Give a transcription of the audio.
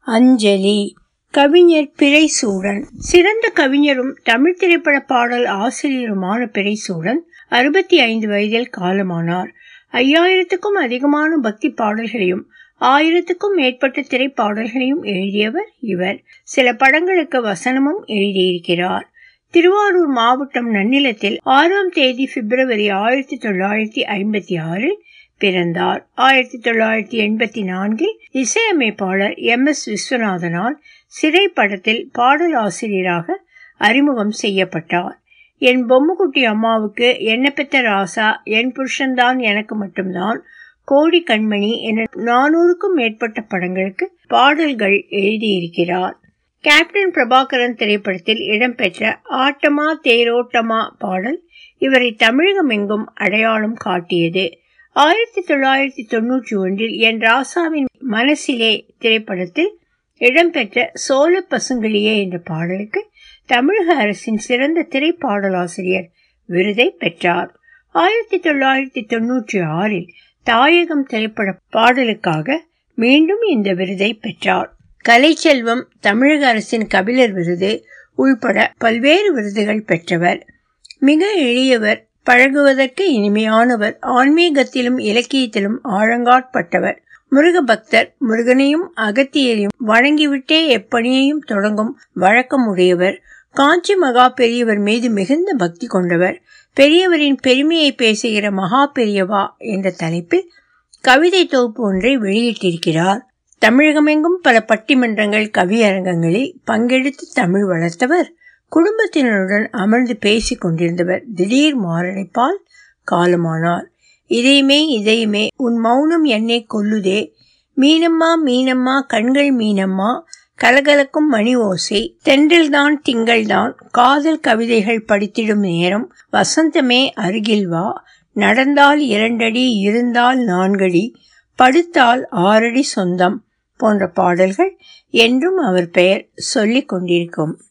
அஞ்சலி கவிஞர் பிறைசூடன் சிறந்த கவிஞரும் தமிழ் திரைப்பட பாடல் ஆசிரியருமான பிறைசூடன் அறுபத்தி ஐந்து வயதில் காலமானார் ஐயாயிரத்துக்கும் அதிகமான பக்தி பாடல்களையும் ஆயிரத்துக்கும் மேற்பட்ட திரைப்பாடல்களையும் எழுதியவர் இவர் சில படங்களுக்கு வசனமும் எழுதியிருக்கிறார் திருவாரூர் மாவட்டம் நன்னிலத்தில் ஆறாம் தேதி பிப்ரவரி ஆயிரத்தி தொள்ளாயிரத்தி ஐம்பத்தி ஆறில் பிறந்தார் ஆயிரத்தி தொள்ளாயிரத்தி எண்பத்தி நான்கில் இசையமைப்பாளர் எம் எஸ் விஸ்வநாதனால் சிறை படத்தில் பாடல் ஆசிரியராக அறிமுகம் செய்யப்பட்டார் என் பொம்முக்குட்டி அம்மாவுக்கு என்ன பெத்த ராசா என் புருஷன்தான் எனக்கு மட்டும்தான் கோடி கண்மணி என நானூறுக்கும் மேற்பட்ட படங்களுக்கு பாடல்கள் எழுதியிருக்கிறார் கேப்டன் பிரபாகரன் திரைப்படத்தில் இடம்பெற்ற ஆட்டமா தேரோட்டமா பாடல் இவரை தமிழகம் எங்கும் அடையாளம் காட்டியது ஆயிரத்தி தொள்ளாயிரத்தி தொன்னூற்றி ஒன்றில் என் ராசாவின் மனசிலே திரைப்படத்தில் இடம்பெற்ற சோழ பசுங்களியே என்ற பாடலுக்கு தமிழக அரசின் சிறந்த திரைப்பாடலாசிரியர் விருதை பெற்றார் ஆயிரத்தி தொள்ளாயிரத்தி தொன்னூற்றி ஆறில் தாயகம் திரைப்பட பாடலுக்காக மீண்டும் இந்த விருதை பெற்றார் கலைச்செல்வம் தமிழக அரசின் கபிலர் விருது உள்பட பல்வேறு விருதுகள் பெற்றவர் மிக எளியவர் பழகுவதற்கு இனிமையானவர் ஆன்மீகத்திலும் இலக்கியத்திலும் ஆழங்காட்பட்டவர் முருக பக்தர் முருகனையும் அகத்தியரையும் வணங்கிவிட்டே எப்பணியையும் தொடங்கும் வழக்கம் உடையவர் காஞ்சி மகா பெரியவர் மீது மிகுந்த பக்தி கொண்டவர் பெரியவரின் பெருமையை பேசுகிற மகா பெரியவா என்ற தலைப்பில் கவிதை தொகுப்பு ஒன்றை வெளியிட்டிருக்கிறார் தமிழகமெங்கும் பல பட்டிமன்றங்கள் கவியரங்கங்களில் பங்கெடுத்து தமிழ் வளர்த்தவர் குடும்பத்தினருடன் அமர்ந்து பேசிக் கொண்டிருந்தவர் திடீர் மாரடைப்பால் காலமானார் இதயமே இதயமே உன் மௌனம் என்னை கொல்லுதே மீனம்மா மீனம்மா கண்கள் மீனம்மா கலகலக்கும் மணி ஓசை தென்றல்தான் திங்கள்தான் காதல் கவிதைகள் படித்திடும் நேரம் வசந்தமே அருகில் வா நடந்தால் இரண்டடி இருந்தால் நான்கடி படுத்தால் ஆறடி சொந்தம் போன்ற பாடல்கள் என்றும் அவர் பெயர் சொல்லிக் கொண்டிருக்கும்